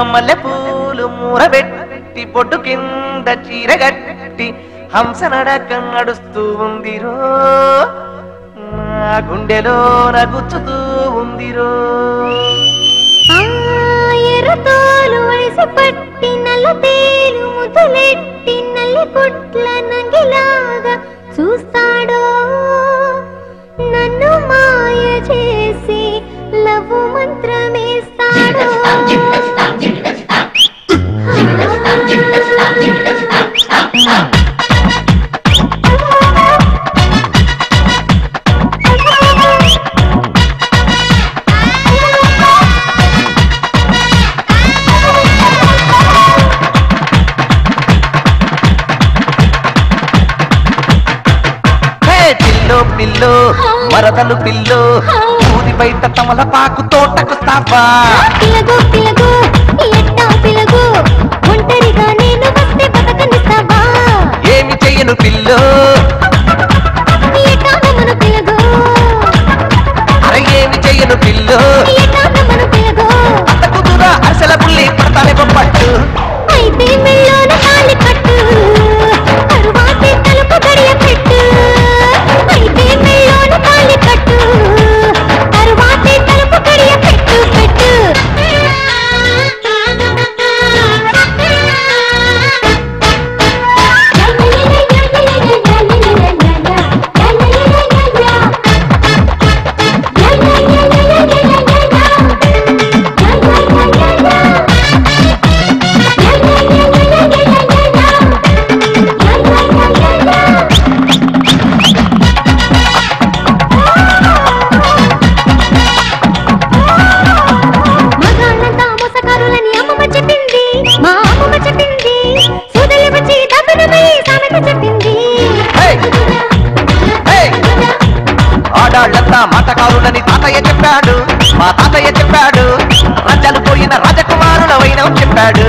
మల్లె పూలు మూరబెట్టి పొట్టు కింద చీరగట్టి హంస నడక నడుస్తూ ఉందిరో నా గుండెలో నగుచ్చుతూ ఉందిరో ఆ ఎర్రతోలు వయసు పట్టి నల్ల తేలు ముదులెట్టి నల్లి కుట్ల నంగిలాగా చూస్తాడో నన్ను మాయ చేసి లవ్వు మంత్రమేస్తాడో హే పిల్లో పిల్లో మరదలు పిల్లో ఊరి బయట తమలపాకు తోటకు తాపా పిలగు పిలగు ఎట్టా పిలగు ఒంటరిగా నేను వస్తే బతకనిస్తావా ఏమి చెయ్యను పిల్లో ఎట్టా నమ్మను పిలగు అరే ఏమి చెయ్యను పిల్లో ఎట్టా నమ్మను పిలగు అంత కుదురా అసల పుల్లి పడతానే పట్టు అయితే మెల్లోన తాళి కట్టు తరువాతే తలుపు గడియ పెట్టు అయితే మెల్లోన తాళి కట్టు తరువాతే తలుపు గడియ పెట్టు పెట్టు మగాళ్ళంతా మోసగారులని అమ్మమ్మ చెప్పింది మా అమ్మమ్మ చెప్పింది సూదలి వచ్చి దబ్బునమై సామెత చెప్పింది హే! హే! ఆడాళ్ళంతా మాటకారులని తాతయ్య చెప్పాడు మా తాతయ్య చెప్పాడు రాజ్యాలు పోయిన రాజకుమారుల వైనం చెప్పాడు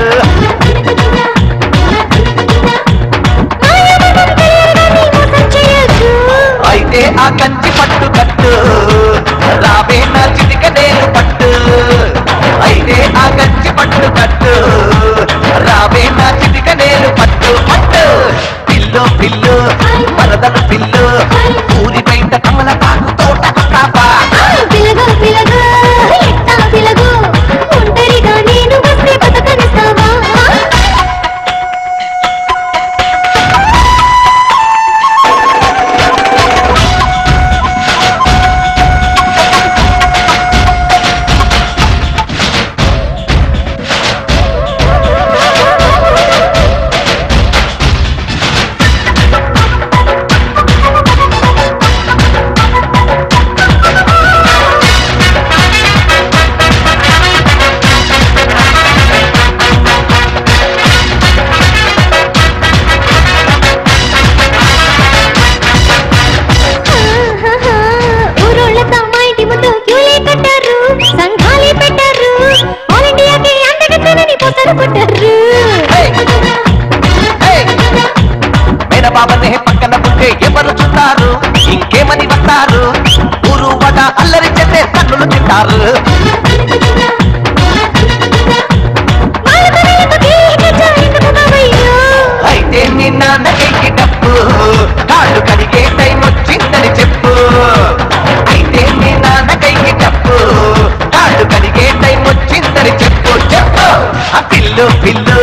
మాయమనం తెలియగానే మోసం చేయొద్దు. అయితే ఆ కంచి పట్టు కట్టు రావే నా చిటిక నేను పట్టు అయితే ఆ కంచి పట్టు కట్టు రావే నా చిటిక నేను పట్టు పట్టు పిల్లు పిల్లు మరదలు పిల్లు ఊరి బయట కమల పాకు తోట కాపా పిలగు పిలగు ఎట్టా పిలగు ఒంటరిగా నేను వస్తే బతకనిస్తావా ఆహాహా, ఊరోళ్ళంతా మా ఇంటి ముందు క్యూలే కట్టారు సంఘాలే పెట్టారు ఆల్ ఇండియాకి అందగత్తెనని పోస్టర్ కొట్టారు హే! హే! మేనబాబనే పక్కన ఉంటే ఎవరు చూస్తారు ఇంకేమని వస్తారు ఊరు వడ అల్లరి చేస్తే కన్నులు తింటారు వాళ్ళ తనలకు తీగ ఎందుకు బాబయ్యో అయితే మీ నాన్నకి డబ్బు కాళ్ళు కడిగే టైం వచ్చిందని చెప్పు అయితే మీ నాన్నకి డబ్బు కాళ్ళు కడిగే టైం వచ్చిందని చెప్పు చెప్పు ఆ పిల్లు పిల్లు